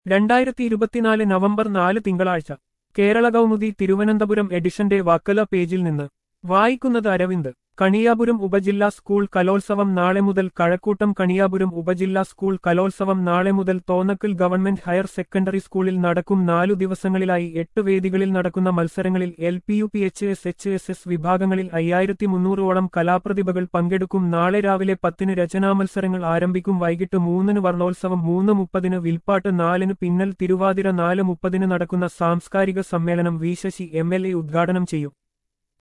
രണ്ടായിരത്തി ഇരുപത്തിനാല് നവംബർ നാല് തിങ്കളാഴ്ച കേരള കൗമുദി തിരുവനന്തപുരം എഡിഷന്റെ വാക്കല പേജിൽ നിന്ന് വായിക്കുന്നത് അരവിന്ദ് കണിയാപുരം ഉപജില്ലാ സ്കൂൾ കലോത്സവം നാളെ മുതൽ കഴക്കൂട്ടം കണിയാപുരം ഉപജില്ലാ സ്കൂൾ കലോത്സവം നാളെ മുതൽ തോന്നക്കൽ ഗവൺമെന്റ് ഹയർ സെക്കൻഡറി സ്കൂളിൽ നടക്കും നാലു ദിവസങ്ങളിലായി എട്ട് വേദികളിൽ നടക്കുന്ന മത്സരങ്ങളിൽ L P U P H S H S S വിഭാഗങ്ങളിൽ അയ്യായിരത്തി മുന്നൂറോളം കലാപ്രതിഭകൾ പങ്കെടുക്കും നാളെ രാവിലെ പത്തിന് രചനാ മത്സരങ്ങൾ ആരംഭിക്കും വൈകിട്ട് മൂന്നിന് വർണ്ണോത്സവം മൂന്ന് മുപ്പതിന് വിൽപ്പാട്ട് നാലിന് പിന്നൽ തിരുവാതിര നാല് മുപ്പതിന് നടക്കുന്ന സാംസ്കാരിക സമ്മേളനം V Sasi M L A ഉദ്ഘാടനം ചെയ്യും